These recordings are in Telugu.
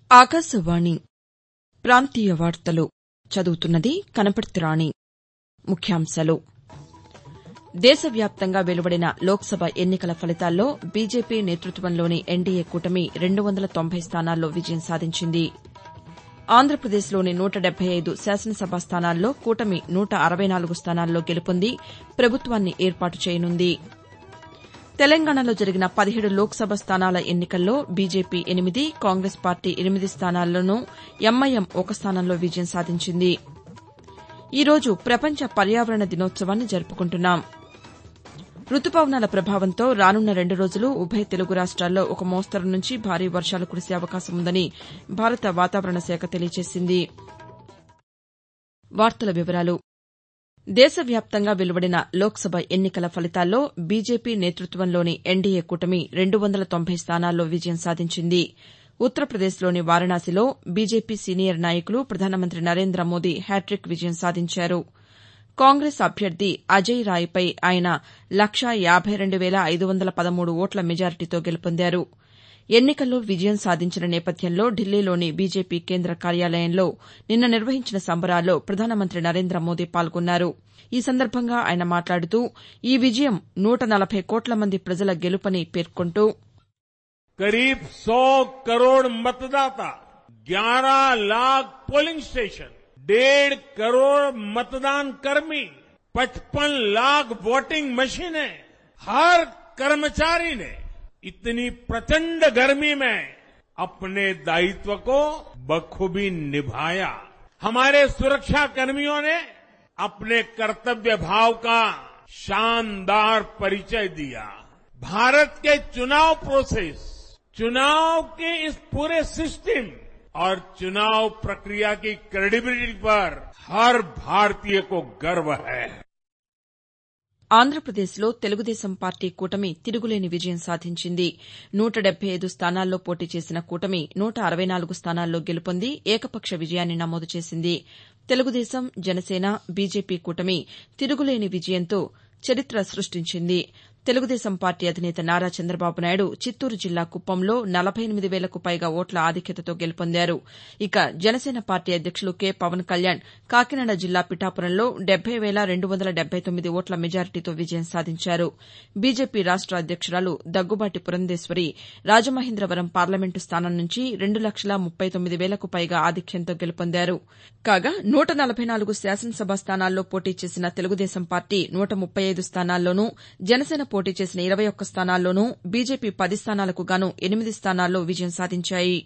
ఆకాశవాణి ప్రాంతీయ వార్తలు చదువుతున్నది కనపర్తి రాణి ముఖ్యాంశాలు దేశవ్యాప్తంగా వెలువడిన లోక్సభ ఎన్నికల ఫలితాల్లో బీజేపీ నేతృత్వంలోని ఎన్డీఏ కూటమి రెండు వందల తొంభై స్థానాల్లో విజయం సాధించింది ఆంధ్రప్రదేశ్లోని నూట డెబ్బై ఐదు శాసనసభ స్థానాల్లో కూటమి నూట అరవై నాలుగు స్థానాల్లో గెలుపొంది ప్రభుత్వాన్ని ఏర్పాటు చేయనుంది తెలంగాణలో జరిగిన పదిహేడు లోక్సభ స్థానాల ఎన్నికల్లో బీజేపీ ఎనిమిది కాంగ్రెస్ పార్టీ ఎనిమిది స్థానాల్లోనూ ఎంఐఎం ఒక స్థానంలో విజయం సాధించింది ఈ రోజు ప్రపంచ పర్యావరణ దినోత్సవాన్ని జరుపుకుంటున్నాం రుతుపవనాల ప్రభావంతో రానున్న రెండు రోజులు ఉభయ తెలుగు రాష్ట్రాల్లో ఒక మోస్తరు నుంచి భారీ వర్షాలు కురిసే అవకాశం ఉందని భారత వాతావరణ శాఖ తెలియజేసింది దేశవ్యాప్తంగా వెలువడిన లోక్సభ ఎన్నికల ఫలితాల్లో బీజేపీ నేతృత్వంలోని ఎన్డీఏ కూటమి రెండు వందల తొంభై స్థానాల్లో విజయం సాధించింది ఉత్తరప్రదేశ్లోని వారణాసిలో బీజేపీ సీనియర్ నాయకులు ప్రధానమంత్రి నరేంద్ర మోదీ హ్యాట్రిక్ విజయం సాధించారు కాంగ్రెస్ అభ్యర్థి అజయ్ రాయ్పై ఆయన లక్షా యాబై రెండు వేల ఐదు వందల పదమూడు ఓట్ల మెజారిటీతో గెలుపొందారు ఎన్నికల్లో విజయం సాధించిన నేపథ్యంలో ఢిల్లీలోని బీజేపీ కేంద్ర కార్యాలయంలో నిన్న నిర్వహించిన సంబరాల్లో ప్రధానమంత్రి నరేంద్ర మోదీ పాల్గొన్నారు ఈ సందర్భంగా ఆయన మాట్లాడుతూ ఈ విజయం నూట నలభై కోట్ల మంది ప్రజల గెలుపని పేర్కొంటూ करीब 100 करोड़ मतदाता 11 लाख पोलिंग स्टेशन डेढ़ करोड़ मतदान कर्मी 55 लाख वोटिंग मशीनें हर कर्मचारी ने इतनी प्रचंड गर्मी में अपने दायित्व को बखूबी निभाया हमारे सुरक्षा कर्मियों ने अपने कर्तव्य भाव का शानदार परिचय दिया भारत के चुनाव प्रोसेस चुनाव के इस पूरे सिस्टम और चुनाव प्रक्रिया की क्रेडिबिलिटी पर हर भारतीय को गर्व है ఆంధ్రప్రదేశ్లో తెలుగుదేశం పార్టీ కూటమి తిరుగులేని విజయం సాధించింది నూట డెబ్బై ఐదు స్థానాల్లో పోటీ చేసిన కూటమి నూట అరవై నాలుగు స్థానాల్లో గెలుపొంది ఏకపక్ష విజయాన్ని నమోదు చేసింది తెలుగుదేశం జనసేన బీజేపీ కూటమి తిరుగులేని విజయంతో చరిత్ర సృష్టించింది తెలుగుదేశం పార్టీ అధినేత నారా చంద్రబాబు నాయుడు చిత్తూరు జిల్లా కుప్పంలో నలభై ఎనిమిది వేలకు పైగా ఓట్ల ఆధిక్యతతో గెలుపొందారు ఇక జనసేన పార్టీ అధ్యక్షులు కె పవన్ కళ్యాణ్ కాకినాడ జిల్లా పిఠాపురంలో డెబ్బై వేల రెండు వందల డెబ్బై తొమ్మిది ఓట్ల మెజారిటీతో విజయం సాధించారు బీజేపీ రాష్ట అధ్యక్షురాలు దగ్గుబాటి పురంధేశ్వరి రాజమహేంద్రవరం పార్లమెంటు స్థానం నుంచి రెండు లక్షల ముప్పై తొమ్మిది వేలకు పైగా ఆధిక్యంతో గెలుపొందారు కాగా నూట నలభై నాలుగు శాసనసభ స్థానాల్లో పోటీ చేసిన తెలుగుదేశం పార్టీ నూట ముప్పై ఐదు స్థానాల్లోనూ జనసేన పోటీ చేసిన ఇరవై ఒక్క స్థానాల్లోనూ బీజేపీ పది స్థానాలకు గాను ఎనిమిది స్థానాల్లో విజయం సాధించాయి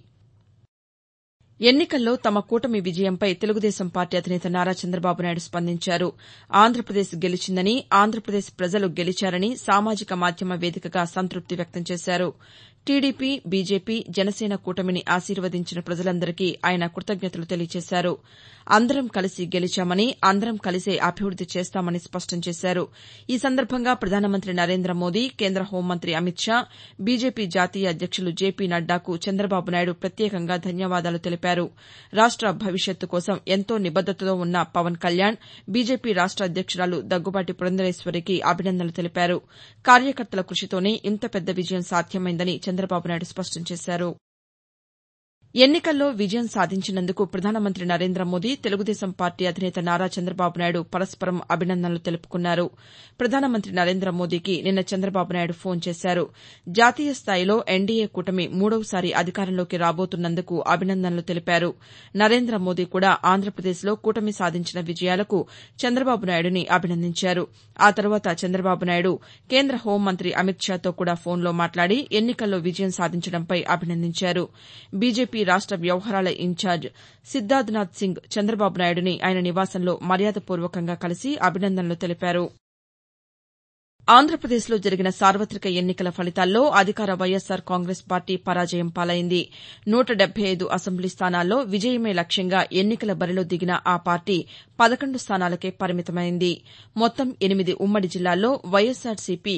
ఎన్నికల్లో తమ కూటమి విజయంపై తెలుగుదేశం పార్టీ అధినేత నారా చంద్రబాబు నాయుడు స్పందించారు ఆంధ్రప్రదేశ్ గెలిచిందని ఆంధ్రప్రదేశ్ ప్రజలు గెలిచారని సామాజిక మాధ్యమ వేదికగా సంతృప్తి వ్యక్తం చేశారు టీడీపీ బీజేపీ జనసేన కూటమిని ఆశీర్వదించిన ప్రజలందరికీ ఆయన కృతజ్ఞతలు తెలియజేశారు అందరం కలిసి గెలిచామని అందరం కలిసే అభివృద్ది చేస్తామని స్పష్టం చేశారు ఈ సందర్భంగా ప్రధానమంత్రి నరేంద్ర మోదీ కేంద్ర హోంమంత్రి అమిత్ షా బీజేపీ జాతీయ అధ్యక్షులు జేపీ నడ్డాకు చంద్రబాబు నాయుడు ప్రత్యేకంగా ధన్యవాదాలు తెలిపారు రాష్ట భవిష్యత్తు కోసం ఎంతో నిబద్దతతో ఉన్న పవన్ కళ్యాణ్ బీజేపీ రాష్ట అధ్యక్షురాలు దగ్గుబాటి పురంధరేశ్వరికి అభినందనలు తెలిపారు కార్యకర్తల కృషితోనే ఇంత పెద్ద విజయం సాధ్యమైందని చంద్రబాబు నాయుడు స్పష్టం చేశారు ఎన్నికల్లో విజయం సాధించినందుకు ప్రధానమంత్రి నరేంద్ర మోదీ తెలుగుదేశం పార్టీ అధినేత నారా చంద్రబాబు నాయుడు పరస్పరం అభినందనలు తెలుపుకున్నారు ప్రధానమంత్రి నరేంద్ర మోదీకి నిన్న చంద్రబాబు నాయుడు ఫోన్ చేశారు జాతీయ స్థాయిలో ఎన్డీఏ కూటమి మూడవసారి అధికారంలోకి రాబోతున్నందుకు అభినందనలు తెలిపారు నరేంద్ర మోదీ కూడా ఆంధ్రప్రదేశ్లో కూటమి సాధించిన విజయాలకు చంద్రబాబు నాయుడుని అభినందించారు ఆ తర్వాత చంద్రబాబు నాయుడు కేంద్ర హోంమంత్రి అమిత్ షాతో కూడా ఫోన్లో మాట్లాడి ఎన్నికల్లో విజయం సాధించడంపై అభినందించారు బీజేపీ రాష్ట వ్యవహారాల ఇన్ఛార్జ్ సిద్దార్థనాథ్ సింగ్ చంద్రబాబు నాయుడుని ఆయన నివాసంలో మర్యాదపూర్వకంగా కలిసి అభినందనలు తెలిపారు ఆంధ్రప్రదేశ్లో జరిగిన సార్వతిక ఎన్నికల ఫలితాల్లో అధికార వైఎస్సార్ కాంగ్రెస్ పార్టీ పరాజయం పాలైంది నూట డెబ్బై ఐదు అసెంబ్లీ స్థానాల్లో విజయమే లక్ష్యంగా ఎన్నికల బరిలో దిగిన ఆ పార్టీ పదకొండు స్థానాలకే పరిమితమైంది మొత్తం ఎనిమిది ఉమ్మడి జిల్లాల్లో వైఎస్సార్సీపీ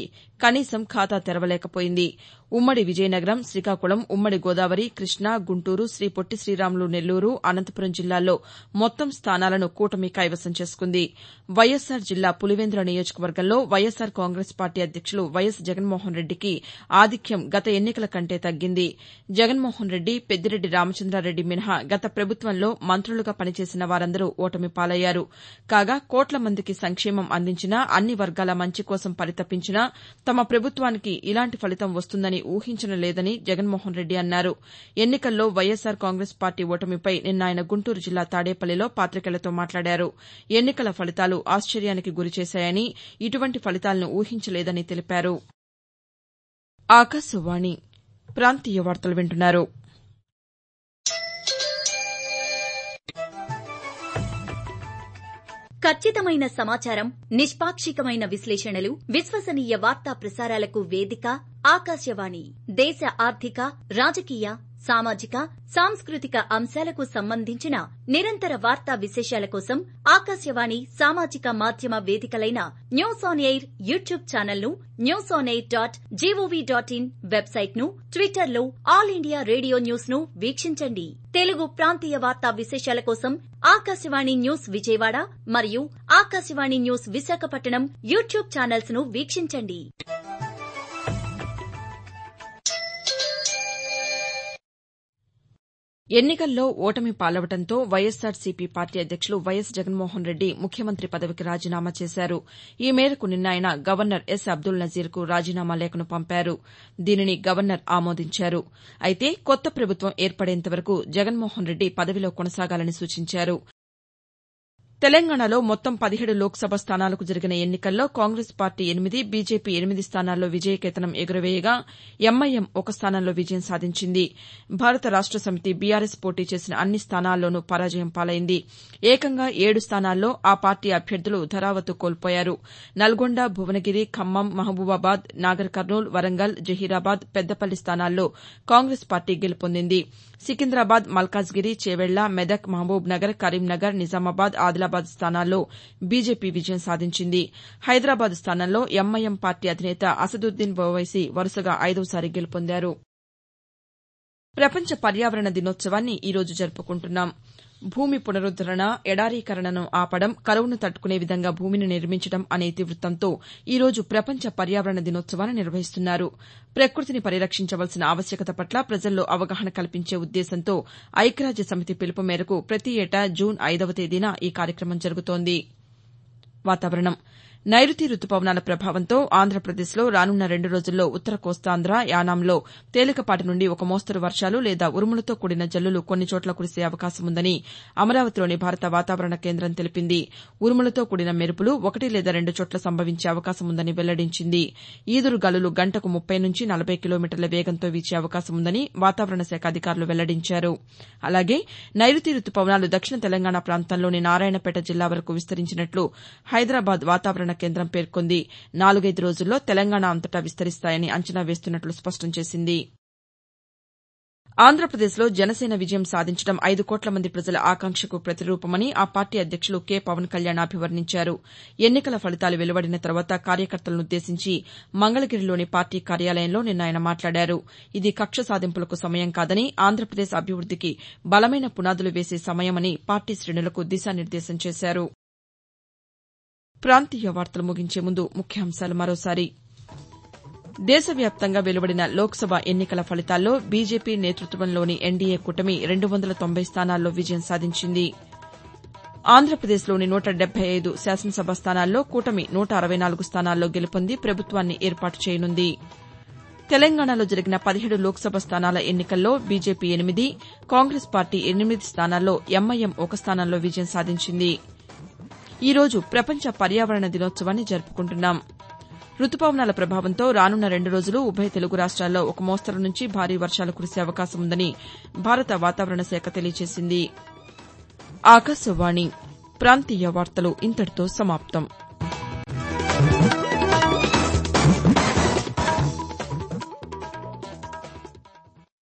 కనీసం ఖాతా తెరవలేకపోయింది ఉమ్మడి విజయనగరం శ్రీకాకుళం ఉమ్మడి గోదావరి కృష్ణా గుంటూరు శ్రీ పొట్టి శ్రీరాములు నెల్లూరు అనంతపురం జిల్లాల్లో మొత్తం స్థానాలను కూటమి కైవసం చేసుకుంది వైఎస్సార్ జిల్లా పులివెందుల నియోజకవర్గంలో వైఎస్సార్ కాంగ్రెస్ పార్టీ అధ్యక్షులు వైఎస్ జగన్మోహన్ రెడ్డికి ఆధిక్యం గత ఎన్నికల కంటే తగ్గింది జగన్మోహన్ రెడ్డి పెద్దిరెడ్డి రామచంద్రారెడ్డి మినహా గత ప్రభుత్వంలో మంత్రులుగా పనిచేసిన వారందరూ ఓటమి పాలయ్యారు కాగా కోట్ల మందికి సంక్షేమం అందించినా అన్ని వర్గాల మంచి కోసం పరితపించినా తమ ప్రభుత్వానికి ఇలాంటి ఫలితం వస్తుందని ఊహించడం లేదని జగన్మోహన్ రెడ్డి అన్నారు ఎన్నికల్లో వైఎస్సార్ కాంగ్రెస్ పార్టీ ఓటమిపై నిన్న ఆయన గుంటూరు జిల్లా తాడేపల్లిలో పాతికేయులతో మాట్లాడారు ఎన్నికల ఫలితాలు ఆశ్చర్యానికి గురిచేశాయని ఇటువంటి ఫలితాలను ఊహించలేదని తెలిపారు ఆకాశవాణి ప్రాంతీయ వార్తలు వింటున్నారు ఖచ్చితమైన సమాచారం నిష్పాక్షికమైన విశ్లేషణలు విశ్వసనీయ వార్తా ప్రసారాలకు వేదిక ఆకాశవాణి దేశ ఆర్థిక రాజకీయ సామాజిక సాంస్కృతిక అంశాలకు సంబంధించిన నిరంతర వార్తా విశేషాల కోసం ఆకాశవాణి సామాజిక మాధ్యమ వేదికలైన news on air YouTube channel ను news on air dot gov dot in website ను ట్విట్టర్ లో ఆల్ ఇండియా రేడియో న్యూస్ ను వీక్షించండి తెలుగు ప్రాంతీయ వార్తా విశేషాల కోసం ఆకాశవాణి న్యూస్ విజయవాడ మరియు Akashvani news Visakhapatnam YouTube channels ను వీక్షించండి ఎన్నికల్లో ఓటమి పాలవడంతో వైఎస్సార్సీపీ పార్టీ అధ్యక్షులు వైఎస్ జగన్మోహన్ రెడ్డి ముఖ్యమంత్రి పదవికి రాజీనామా చేశారు ఈ మేరకు నిన్న ఆయన గవర్నర్ ఎస్ అబ్దుల్ నజీర్కు రాజీనామా లేఖను పంపారు దీనిని గవర్నర్ ఆమోదించారు అయితే కొత్త ప్రభుత్వం ఏర్పడేంత వరకు జగన్మోహన్ రెడ్డి పదవిలో కొనసాగాలని సూచించారు తెలంగాణలో మొత్తం పదిహేడు లోక్సభ స్థానాలకు జరిగిన ఎన్నికల్లో కాంగ్రెస్ పార్టీ ఎనిమిది బీజేపీ ఎనిమిది స్థానాల్లో విజయకేతనం ఎగురవేయగా ఎంఐఎం ఒక స్థానంలో విజయం సాధించింది భారత రాష్ట సమితి బీఆర్ఎస్ పోటీ చేసిన అన్ని స్థానాల్లోనూ పరాజయం పాలైంది ఏకంగా ఏడు స్థానాల్లో ఆ పార్టీ అభ్యర్థులు ధరావతు కోల్పోయారు నల్గొండ భువనగిరి ఖమ్మం మహబూబాబాద్ నాగర్ కర్నూల్ వరంగల్ జహీరాబాద్ పెద్దపల్లి స్థానాల్లో కాంగ్రెస్ పార్టీ గెలుపొందింది సికింద్రాబాద్ మల్కాజ్గిరి చేవెళ్ల మెదక్ మహబూబ్ నగర్ కరీంనగర్ నిజామాబాద్ ఆదిలాబాద్ స్థానాల్లో బీజేపీ విజయం సాధించింది హైదరాబాద్ స్థానంలో ఎంఐఎం పార్టీ అధినేత అసదుద్దీన్ ఓవైసీ వరుసగా ఐదోసారి గెలుపొందారు ప్రపంచ పర్యావరణ దినోత్సవాన్ని ఈ రోజు జరుపుకుంటున్నాం భూమి పునరుద్దరణ ఎడారీకరణను ఆపడం కరువును తట్టుకునే విధంగా భూమిని నిర్మించడం అనే ఇతివృత్తంతో ఈ రోజు ప్రపంచ పర్యావరణ దినోత్సవాన్ని నిర్వహిస్తున్నారు ప్రకృతిని పరిరక్షించవలసిన ఆవశ్యకత పట్ల ప్రజల్లో అవగాహన కల్పించే ఉద్దేశంతో ఐక్యరాజ్య సమితి పిలుపు మేరకు ప్రతి ఏటా జూన్ ఐదవ తేదీన ఈ కార్యక్రమం జరుగుతోంది వాతావరణం నైరుతి రుతుపవనాల ప్రభావంతో ఆంధ్రప్రదేశ్లో రానున్న రెండు రోజుల్లో ఉత్తర కోస్తాంధ్ర యానాంలో తేలికపాటి నుండి ఒక మోస్తరు వర్షాలు లేదా ఉరుములతో కూడిన జల్లులు కొన్ని చోట్ల కురిసే అవకాశం ఉందని అమరావతిలోని భారత వాతావరణ కేంద్రం తెలిపింది ఉరుములతో కూడిన మెరుపులు ఒకటి లేదా రెండు చోట్ల సంభవించే అవకాశం ఉందని వెల్లడించింది ఈదురు గాలులు గంటకు ముప్పై నుంచి నలభై కిలోమీటర్ల వేగంతో వీచే అవకాశం ఉందని వాతావరణ శాఖ అధికారులు వెల్లడించారు అలాగే నైరుతి రుతుపవనాలు దక్షిణ తెలంగాణ ప్రాంతంలోని నారాయణపేట జిల్లా వరకు విస్తరించినట్లు హైదరాబాద్ వాతావరణ కేంద్రం పేర్కొంది నాలుగైదు రోజుల్లో తెలంగాణ అంతటా విస్తరిస్తాయని అంచనా వేస్తున్నట్లు స్పష్టం చేసింది ఆంధ్రప్రదేశ్లో జనసేన విజయం సాధించడం ఐదు కోట్ల మంది ప్రజల ఆకాంక్షకు ప్రతిరూపమని ఆ పార్టీ అధ్యక్షులు కె పవన్ కళ్యాణ్ అభివర్ణించారు ఎన్నికల ఫలితాలు వెలువడిన తర్వాత కార్యకర్తలనుద్దేశించి మంగళగిరిలోని పార్టీ కార్యాలయంలో నిన్న ఆయన మాట్లాడారు ఇది కక్ష సాధింపులకు సమయం కాదని ఆంధ్రప్రదేశ్ అభివృద్దికి బలమైన పునాదులు వేసే సమయమని పార్టీ శ్రేణులకు దిశానిర్దేశం చేశారు ప్రాంతీయ వార్తలు ముగించే ముందు ముఖ్యాంశాలు మరోసారి దేశవ్యాప్తంగా వెలువడిన లోక్సభ ఎన్నికల ఫలితాల్లో బీజేపీ నేతృత్వంలోని ఎన్డీఏ కూటమి రెండు వందల తొంభై స్థానాల్లో విజయం సాధించింది ఆంధ్రప్రదేశ్లోని నూట డెబ్బై ఐదు శాసనసభ స్థానాల్లో కూటమి నూట అరవై నాలుగు స్థానాల్లో గెలుపొంది ప్రభుత్వాన్ని ఏర్పాటు చేయనుంది తెలంగాణలో జరిగిన పదిహేడు లోక్సభ స్థానాల ఎన్నికల్లో బీజేపీ ఎనిమిది కాంగ్రెస్ పార్టీ ఎనిమిది స్థానాల్లో ఎంఐఎం ఒక స్థానంలో విజయం సాధించింది ఈ రోజు ప్రపంచ పర్యావరణ దినోత్సవాన్ని జరుపుకుంటున్నాం రుతుపవనాల ప్రభావంతో రానున్న రెండు రోజులు ఉభయ తెలుగు రాష్ట్రాల్లో ఒక మోస్తరు నుంచి భారీ వర్షాలు కురిసే అవకాశం ఉందని భారత వాతావరణ శాఖ తెలియజేసింది ఆకాశవాణి ప్రాంతీయ వార్తలు ఇంతటితో సమాప్తం